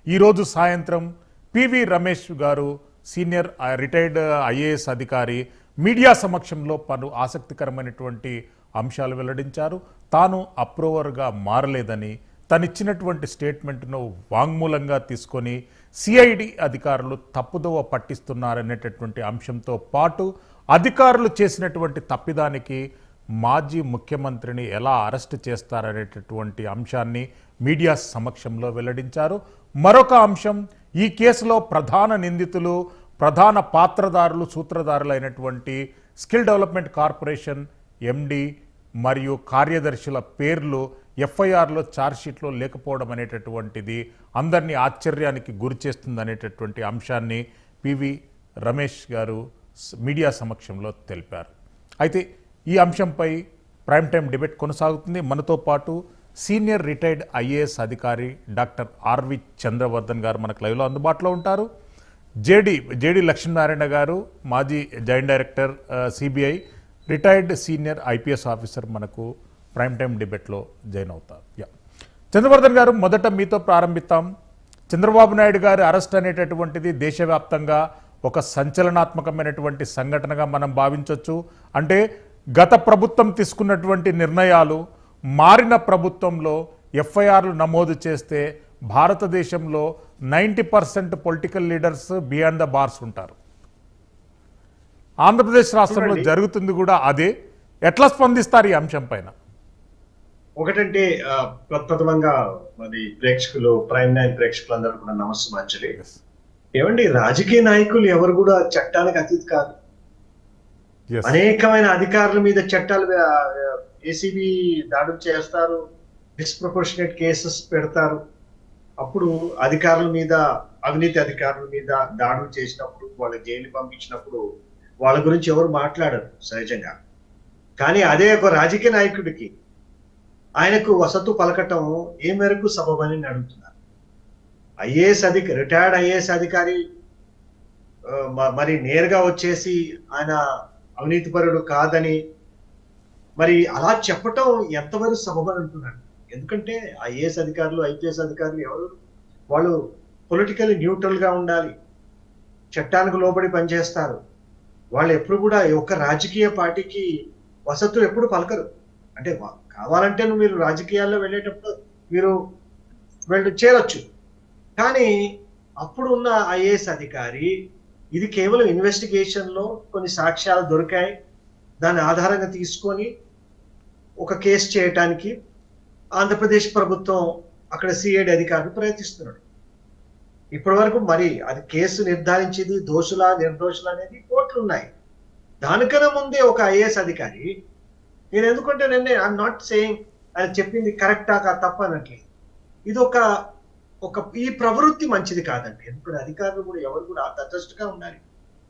ఈరోజు సాయంత్రం పివి రమేష్ గారు సీనియర్ ఆ, రిటైర్డ్ ఐఏఎస్ అధికారి మీడియా సమక్షంలో పలు ఆసక్తికరమైనటువంటి అంశాలు వెల్లడించారు తాను అప్రూవర్గా మారలేదని తనిచ్చినటువంటి స్టేట్మెంట్ను వాంగ్మూలంగా తీసుకొని సిఐడి అధికారులు తప్పుదోవ పట్టిస్తున్నారనేటటువంటి అంశంతో పాటు అధికారులు చేసినటువంటి తప్పిదానికి మాజీ ముఖ్యమంత్రిని ఎలా అరెస్ట్ చేస్తారనేటటువంటి అంశాన్ని మీడియా సమక్షంలో వెల్లడించారు మరొక అంశం ఈ కేసులో ప్రధాన నిందితులు ప్రధాన పాత్రదారులు సూత్రధారులైనటువంటి స్కిల్ డెవలప్మెంట్ కార్పొరేషన్ ఎండి మరియు కార్యదర్శుల పేర్లు ఎఫ్ఐఆర్లో ఛార్జ్షీట్లో లేకపోవడం అనేటటువంటిది అందరినీ ఆశ్చర్యానికి గురి చేస్తుందనేటటువంటి అంశాన్ని పివి రమేష్ గారు స్- మీడియా సమక్షంలో తెలిపారు అయితే ఈ అంశంపై ప్రైమ్ టైం డిబేట్ కొనసాగుతుంది మనతో పాటు సీనియర్ రిటైర్డ్ ఐఏఎస్ అధికారి డాక్టర్ ఆర్వి చంద్రవర్ధన్ గారు మనకు లైవ్లో అందుబాటులో ఉంటారు జేడి జేడి లక్ష్మీనారాయణ గారు మాజీ joint director CBI retired senior IPS officer మనకు ప్రైమ్ టైం డిబేట్లో జాయిన్ అవుతారు యా చంద్రవర్ధన్ గారు మొదట మీతో ప్రారంభిస్తాం చంద్రబాబు నాయుడు గారి అరెస్ట్ అనేటటువంటిది దేశవ్యాప్తంగా ఒక సంచలనాత్మకమైనటువంటి సంఘటనగా మనం భావించవచ్చు అంటే గత ప్రభుత్వం తీసుకున్నటువంటి నిర్ణయాలు మారిన ప్రభుత్వంలో ఎఫ్ఐఆర్లు నమోదు చేస్తే భారతదేశంలో ninety percent political leaders beyond the bars ఉంటారు ఆంధ్రప్రదేశ్ రాష్ట్రంలో చూడండి. జరుగుతుంది కూడా అదే ఎట్లా స్పందిస్తారు ఈ అంశం పైన ఒకటంటే ఆ, ప్రప్రథమంగా మరి ప్రేక్షకులు ప్రైమ్ నైన్ ప్రేక్షకులందరూ కూడా నమస్సుమాంజలి ఏమండి రాజకీయ నాయకులు ఎవరు కూడా చట్టాలకు అతీత కాదు Yes. అనేకమైన అధికారుల మీద చట్టాలు ఏసీబీ దాడులు చేస్తారు డిస్ప్రపోర్షనేట్ కేసెస్ పెడతారు అప్పుడు అధికారుల మీద అవినీతి అధికారుల మీద దాడులు చేసినప్పుడు వాళ్ళ జైలు పంపించినప్పుడు వాళ్ళ గురించి ఎవరు మాట్లాడరు సహజంగా కానీ అదే ఒక రాజకీయ నాయకుడికి ఆయనకు వసతు పలకటం ఏ మేరకు సబబని నేను అడుగుతున్నాను ఐఏఎస్ అధిక రిటైర్డ్ ఐఏఎస్ అధికారి ఆ, మ- మరి నేరుగా వచ్చేసి ఆయన అవినీతిపరుడు కాదని మరి అలా చెప్పటం ఎంతవరకు సబబని అంటున్నాను ఎందుకంటే ఐఏఎస్ అధికారులు ఐపీఎస్ అధికారులు ఎవరు వాళ్ళు పొలిటికల్ న్యూట్రల్ గా ఉండాలి చట్టానికి లోబడి పనిచేస్తారు వాళ్ళు ఎప్పుడు కూడా ఒక రాజకీయ పార్టీకి వసతులు ఎప్పుడు పలకరు అంటే వా- కావాలంటే నువ్వు మీరు రాజకీయాల్లో వెళ్ళేటప్పుడు మీరు వెళ్ళి చేరొచ్చు కానీ అప్పుడు ఉన్న ఐఏఎస్ అధికారి ఇది కేవలం ఇన్వెస్టిగేషన్ లో కొన్ని సాక్ష్యాలు దొరికాయి దాని ఆధారంగా తీసుకొని ఒక కేసు చేయటానికి ఆంధ్రప్రదేశ్ ప్రభుత్వం అక్కడ సిఐడి అధికారులు ప్రయత్నిస్తున్నాడు ఇప్పటి వరకు మరి అది కేసు నిర్ధారించేది దోషుల నిర్దోషులు అనేది కోర్టులు ఉన్నాయి దానికన్నా ముందే ఒక ఐఏఎస్ అధికారి నేను ఎందుకంటే నేను ఐఎమ్ నాట్ సేయింగ్ ఆయన చెప్పింది కరెక్టా కా తప్ప అనట్లేదు ఇది ఒక ఒక ఈ ప్రవృత్తి మంచిది కాదండి ఎందుకంటే అధికారులు కూడా ఎవరు కూడా తటస్థగా ఉండాలి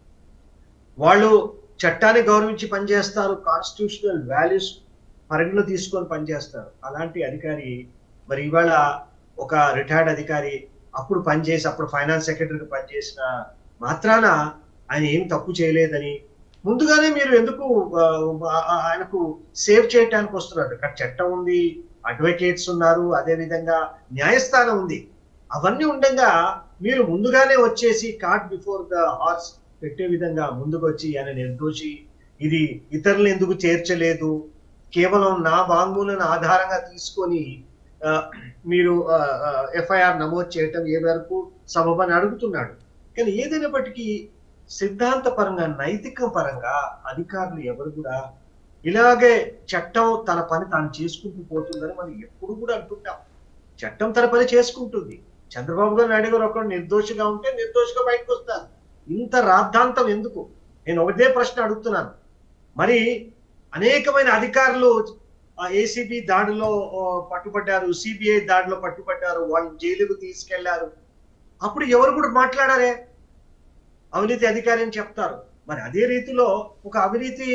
వాళ్ళు చట్టాన్ని గౌరవించి పనిచేస్తారు కాన్స్టిట్యూషనల్ వాల్యూస్ పరిగణలో తీసుకొని పనిచేస్తారు అలాంటి అధికారి మరి ఇవాళ ఒక రిటైర్డ్ అధికారి అప్పుడు పనిచేసి అప్పుడు ఫైనాన్స్ సెక్రటరీగా పనిచేసిన మాత్రాన ఆయన ఏం తప్పు చేయలేదని ముందుగానే మీరు ఎందుకు ఆ, ఆ- ఆయనకు సేవ్ చేయటానికి వస్తున్నారు ఇక్కడ చట్టం ఉంది అడ్వకేట్స్ ఉన్నారు అదే విధంగా న్యాయస్థానం ఉంది అవన్నీ ఉండగా మీరు ముందుగానే వచ్చేసి కార్డ్ బిఫోర్ ద హార్స్ పెట్టే విధంగా ముందుకు వచ్చి ఆయన నిర్దోషి ఇది ఇతరులను ఎందుకు చేర్చలేదు కేవలం నా వాంగ్మూలను ఆధారంగా తీసుకొని ఆ, మీరు ఎఫ్ఐఆర్ నమోదు చేయటం ఏ వరకు సబబని అడుగుతున్నాడు కానీ ఏదైనప్పటికీ సిద్ధాంత పరంగా నైతిక పరంగా అధికారులు ఎవరు కూడా ఇలాగే చట్టం తన పని తాను చేసుకుంటూ పోతుందని మనం ఎప్పుడు కూడా అంటుంటాం చట్టం తన పని చేసుకుంటుంది చంద్రబాబు గారు నాయుడు గారు ఒకరు నిర్దోషిగా ఉంటే నిర్దోషిగా బయటకు వస్తారు ఇంత రాద్ధాంతం ఎందుకు నేను ఒకటే ప్రశ్న అడుగుతున్నాను మరి అనేకమైన అధికారులు ఏసీబీ దాడిలో ఆ, పట్టుబడ్డారు సిబిఐ దాడిలో పట్టుబడ్డారు వాళ్ళు జైలుకు తీసుకెళ్లారు అప్పుడు ఎవరు కూడా మాట్లాడారే అవినీతి అధికారి అని చెప్తారు మరి అదే రీతిలో ఒక అవినీతి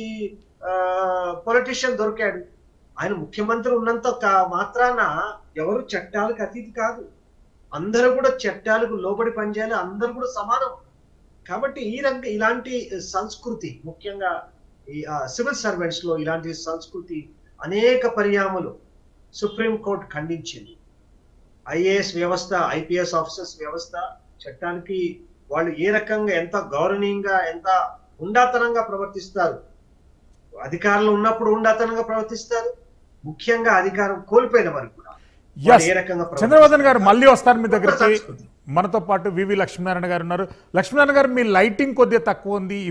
పొలిటీషియన్ దొరికాడు ఆయన ముఖ్యమంత్రి ఉన్నంత కా- మాత్రాన ఎవరు చట్టాలకు అతీతి కాదు అందరూ కూడా చట్టాలకు లోబడి పనిచేయాలి అందరూ కూడా సమానం కాబట్టి ఈ రంగ ఇలాంటి సంస్కృతి ముఖ్యంగా ఈ సివిల్ సర్వెంట్స్ లో ఇలాంటి సంస్కృతి అనేక పర్యాములు సుప్రీం కోర్టు ఖండించింది ఐఏఎస్ వ్యవస్థ ఐపీఎస్ ఆఫీసర్స్ వ్యవస్థ చట్టానికి వాళ్ళు ఏ రకంగా ఎంత గౌరవనీయంగా ఎంత ఉండాతనంగా ప్రవర్తిస్తారు అధికారంలో ఉన్నప్పుడు ఉండాతనంగా ప్రవర్తిస్తారు ముఖ్యంగా అధికారం కోల్పోయిన వారు కూడా Yes. వాళ్ళు ఏ రకంగా చంద్రబాబు గారు మళ్ళీ వస్తారు మీ గొప్ప దగ్గరికి సంస్కృతి. మనతో పాటు వివి లక్ష్మీనారాయణ గారు ఉన్నారు లక్ష్మీనారాయణ గారు మీ లైటింగ్ కొద్దిగా తక్కువ ఉంది